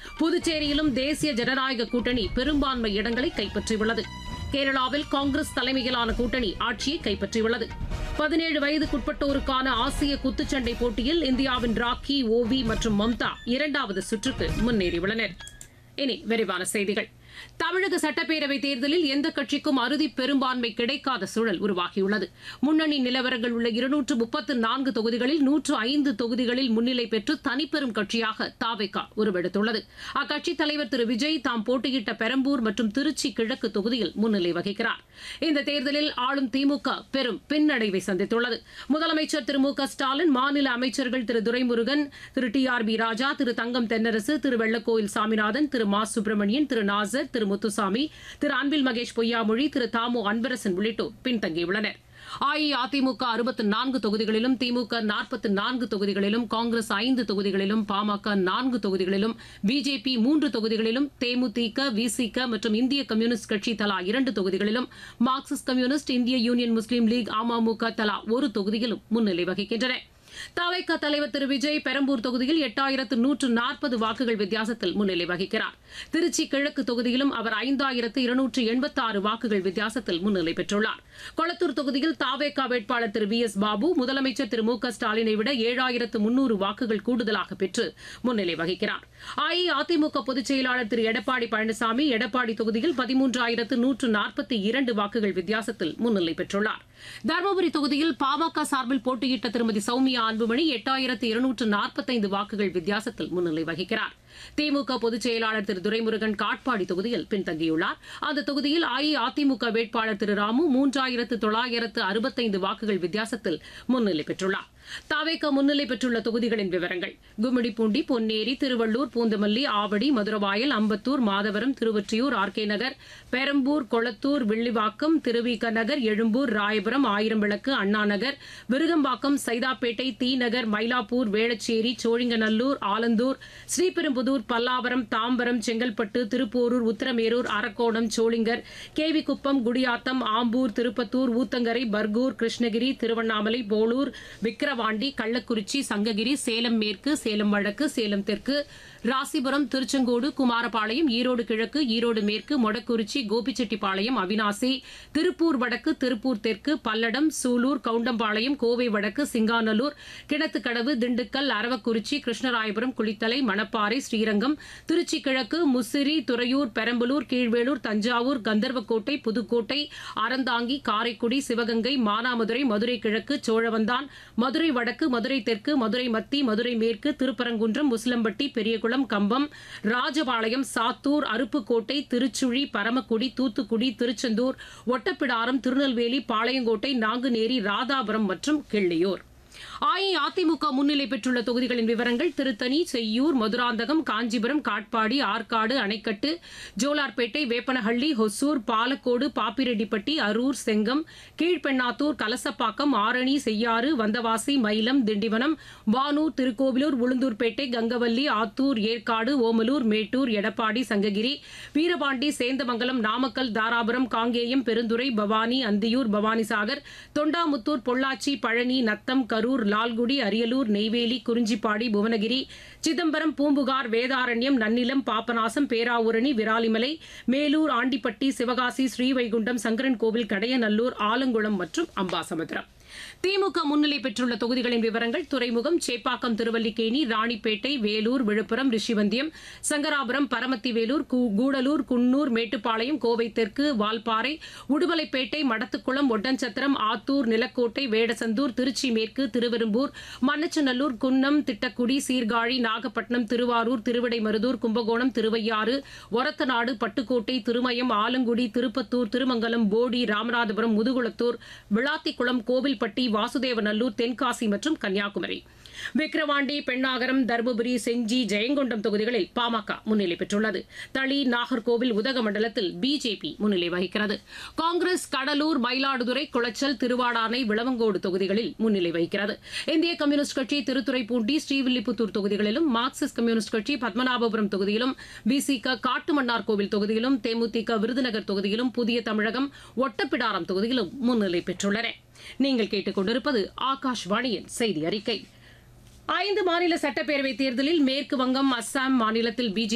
புதுச்சேரியிலும் தேசிய ஜனநாயக கூட்டணி பெரும்பான்மை இடங்களை கைப்பற்றியுள்ளது கேரளாவில் காங்கிரஸ் தலைமையிலான கூட்டணி ஆட்சியை கைப்பற்றியுள்ளது பதினேழு வயதுக்குட்பட்டோருக்கான ஆசிய குத்துச்சண்டை போட்டியில் இந்தியாவின் ராக்கி ஓவி மற்றும் மம்தா இரண்டாவது சுற்றுக்கு முன்னேறியுள்ளனர் இனி விரிவான செய்திகள் தமிழக சட்டப்பேரவைத் தேர்தலில் எந்த கட்சிக்கும் அறுதி பெரும்பான்மை கிடைக்காத சூழல் உருவாகியுள்ளது முன்னணி நிலவரங்கள் உள்ள இருநூற்று முப்பத்து நான்கு தொகுதிகளில் நூற்று ஐந்து தொகுதிகளில் முன்னிலை பெற்று தனிப்பெரும் கட்சியாக தாவேகா உருவெடுத்துள்ளது அக்கட்சித் தலைவர் திரு விஜய் தாம் போட்டியிட்ட பெரம்பூர் மற்றும் திருச்சி கிழக்கு தொகுதியில் முன்னிலை வகிக்கிறார் இந்த தேர்தலில் ஆளும் திமுக பெரும் பின்னடைவை சந்தித்துள்ளது முதலமைச்சர் திரு மு க ஸ்டாலின் மாநில அமைச்சர்கள் திரு துரைமுருகன் திரு டி ஆர் பி ராஜா திரு தங்கம் தென்னரசு திரு வெள்ளக்கோயில் சாமிநாதன் திரு மா சுப்பிரமணியன் திரு நாசர் திரு முத்துசாமி திரு அன்பில் மகேஷ் பொய்யாமொழி திரு தாமு அன்பரசன் உள்ளிட்டோர் பின்தங்கியுள்ளனர் அஇஅதிமுக அறுபத்து நான்கு தொகுதிகளிலும் திமுக நாற்பத்து நான்கு தொகுதிகளிலும் காங்கிரஸ் ஐந்து தொகுதிகளிலும் பாமக நான்கு தொகுதிகளிலும் பிஜேபி மூன்று தொகுதிகளிலும் தேமுதிக விசிக மற்றும் இந்திய கம்யூனிஸ்ட் கட்சி தலா இரண்டு தொகுதிகளிலும் மார்க்சிஸ்ட் கம்யூனிஸ்ட் இந்திய யூனியன் முஸ்லீம் லீக் அமமுக தலா ஒரு தொகுதியிலும் முன்னிலை வகிக்கின்றன தவைக்க தலைவர் திரு விஜய் பெரம்பூர் தொகுதியில் எட்டாயிரத்து நூற்று நாற்பது வாக்குகள் வித்தியாசத்தில் முன்னிலை வகிக்கிறார் திருச்சி கிழக்கு தொகுதியிலும் அவர் ஐந்தாயிரத்து இருநூற்று எண்பத்தி ஆறு வாக்குகள் வித்தியாசத்தில் முன்னிலை பெற்றுள்ளார் கொளத்தூர் தொகுதியில் தாவேகா வேட்பாளர் திரு வி எஸ் பாபு முதலமைச்சர் திரு மு க ஸ்டாலினை விட ஏழாயிரத்து முன்னூறு வாக்குகள் கூடுதலாக பெற்று முன்னிலை வகிக்கிறார் அஇஅதிமுக பொதுச் செயலாளர் திரு எடப்பாடி பழனிசாமி எடப்பாடி தொகுதியில் பதிமூன்றாயிரத்து நூற்று நாற்பத்தி இரண்டு வாக்குகள் வித்தியாசத்தில் முன்னிலை பெற்றுள்ளார் தருமபுரி தொகுதியில் பாமக சார்பில் போட்டியிட்ட திருமதி சௌமியா அன்புமணி எட்டாயிரத்து இருநூற்று நாற்பத்தைந்து வாக்குகள் வித்தியாசத்தில் முன்னிலை வகிக்கிறார் திமுக பொதுச் செயலாளர் திரு துரைமுருகன் காட்பாடி தொகுதியில் பின்தங்கியுள்ளார் அந்த தொகுதியில் அஇஅதிமுக வேட்பாளர் திரு ராமு மூன்றாயிரத்து தொள்ளாயிரத்து அறுபத்தைந்து வாக்குகள் வித்தியாசத்தில் முன்னிலை பெற்றுள்ளார் தாவேக முன்னிலை பெற்றுள்ள தொகுதிகளின் விவரங்கள் கும்மிடிப்பூண்டி பொன்னேரி திருவள்ளூர் பூந்தமல்லி ஆவடி மதுரவாயல் அம்பத்தூர் மாதவரம் திருவொற்றியூர் ஆர்கே நகர் பெரம்பூர் கொளத்தூர் வில்லிவாக்கம் திருவிக நகர் எழும்பூர் ராயபுரம் ஆயிரம்விளக்கு அண்ணா நகர் விருகம்பாக்கம் சைதாப்பேட்டை தி நகர் மயிலாப்பூர் வேளச்சேரி சோழிங்கநல்லூர் ஆலந்தூர் ஸ்ரீபெரும்புதூர் பல்லாவரம் தாம்பரம் செங்கல்பட்டு திருப்போரூர் உத்தரமேரூர் அரக்கோணம் சோளிங்கர் கேவிக்குப்பம் குடியாத்தம் ஆம்பூர் திருப்பத்தூர் ஊத்தங்கரை பர்கூர் கிருஷ்ணகிரி திருவண்ணாமலை போலூர் விக்கிரவாண்டி கள்ளக்குறிச்சி சங்ககிரி சேலம் மேற்கு சேலம் வடக்கு சேலம் தெற்கு ராசிபுரம் திருச்செங்கோடு குமாரபாளையம் ஈரோடு கிழக்கு ஈரோடு மேற்கு மொடக்குறிச்சி கோபிச்செட்டிப்பாளையம் அவினாசி திருப்பூர் வடக்கு திருப்பூர் தெற்கு பல்லடம் சூலூர் கவுண்டம்பாளையம் கோவை வடக்கு சிங்காநல்லூர் கிணத்துக்கடவு திண்டுக்கல் அரவக்குறிச்சி கிருஷ்ணராயபுரம் குளித்தலை மணப்பாறை ஸ்ரீரங்கம் திருச்சி கிழக்கு முசிறி துறையூர் பெரம்பலூர் கீழ்வேளூர் தஞ்சாவூர் கந்தர்வக்கோட்டை புதுக்கோட்டை அறந்தாங்கி காரைக்குடி சிவகங்கை மானாமதுரை மதுரை கிழக்கு சோழவந்தான் மதுரை வடக்கு மதுரை தெற்கு மதுரை மத்தி மதுரை மேற்கு திருப்பரங்குன்றம் முஸ்லம்பட்டி பெரியகுளம் கம்பம் ராஜபாளையம் சாத்தூர் அருப்புக்கோட்டை திருச்சுழி பரமக்குடி தூத்துக்குடி திருச்செந்தூர் ஒட்டப்பிடாரம் திருநெல்வேலி பாளையங்கோட்டை நாங்குநேரி ராதாபுரம் மற்றும் கிள்ளியூர் அஇஅதிமுக முன்னிலை பெற்றுள்ள தொகுதிகளின் விவரங்கள் திருத்தணி செய்யூர் மதுராந்தகம் காஞ்சிபுரம் காட்பாடி ஆற்காடு அணைக்கட்டு ஜோலார்பேட்டை வேப்பனஹள்ளி ஹொசூர் பாலக்கோடு பாப்பிரெட்டிப்பட்டி அரூர் செங்கம் கீழ்பெண்ணாத்தூர் கலசப்பாக்கம் ஆரணி செய்யாறு வந்தவாசி மயிலம் திண்டிவனம் வானூர் திருக்கோவிலூர் உளுந்தூர்பேட்டை கங்கவல்லி ஆத்தூர் ஏற்காடு ஓமலூர் மேட்டூர் எடப்பாடி சங்ககிரி வீரபாண்டி சேந்தமங்கலம் நாமக்கல் தாராபுரம் காங்கேயம் பெருந்துறை பவானி அந்தியூர் பவானிசாகர் தொண்டாமுத்தூர் பொள்ளாச்சி பழனி நத்தம் கரூர் லால்குடி அரியலூர் நெய்வேலி குறிஞ்சிப்பாடி புவனகிரி சிதம்பரம் பூம்புகார் வேதாரண்யம் நன்னிலம் பாபநாசம் பேராவூரணி விராலிமலை மேலூர் ஆண்டிப்பட்டி சிவகாசி ஸ்ரீவைகுண்டம் சங்கரன் கோவில் கடையநல்லூர் ஆலங்குளம் மற்றும் அம்பாசமுத்திரம் திமுக முன்னிலை பெற்றுள்ள தொகுதிகளின் விவரங்கள் துறைமுகம் சேப்பாக்கம் திருவல்லிக்கேணி ராணிப்பேட்டை வேலூர் விழுப்புரம் ரிஷிவந்தியம் சங்கராபுரம் பரமத்திவேலூர் கூ- கூடலூர் குன்னூர் மேட்டுப்பாளையம் கோவை தெற்கு வால்பாறை உடுமலைப்பேட்டை மடத்துக்குளம் ஒட்டன்சத்திரம் ஆத்தூர் நிலக்கோட்டை வேடசந்தூர் திருச்சி மேற்கு திருவெரும்பூர் மண்ணச்சநல்லூர் குன்னம் திட்டக்குடி சீர்காழி நாகப்பட்டினம் திருவாரூர் திருவிடைமருதூர் கும்பகோணம் திருவையாறு ஒரத்தநாடு பட்டுக்கோட்டை திருமயம் ஆலங்குடி திருப்பத்தூர் திருமங்கலம் போடி ராமநாதபுரம் முதுகுளத்தூர் விளாத்திக்குளம் கோவில்பட்டி வாசுதேவநல்லூர் தென்காசி மற்றும் கன்னியாகுமரி விக்கிரவாண்டி பெண்ணாகரம் தருமபுரி செஞ்சி ஜெயங்கொண்டம் தொகுதிகளில் பாமக முன்னிலை பெற்றுள்ளது தளி நாகர்கோவில் உதகமண்டலத்தில் பிஜேபி முன்னிலை வகிக்கிறது காங்கிரஸ் கடலூர் மயிலாடுதுறை குளச்சல் திருவாடானை விளவங்கோடு தொகுதிகளில் முன்னிலை வகிக்கிறது இந்திய கம்யூனிஸ்ட் கட்சி திருத்துறைப்பூண்டி ஸ்ரீவில்லிபுத்தூர் தொகுதிகளிலும் மார்க்சிஸ்ட் கம்யூனிஸ்ட் கட்சி பத்மநாபபுரம் தொகுதியிலும் பிசிக காட்டுமன்னார் கோவில் தொகுதியிலும் தேமுதிக விருதுநகர் தொகுதியிலும் புதிய தமிழகம் ஒட்டப்பிடாரம் தொகுதியிலும் முன்னிலை பெற்றுள்ளன நீங்கள் கேட்டுக்கொண்டிருப்பது ஆகாஷ்வாணியின் செய்தி அறிக்கை ஐந்து மாநில சட்டப்பேரவைத் தேர்தலில் மேற்கு வங்கம் அஸ்ஸாம் மாநிலத்தில் பிஜேபி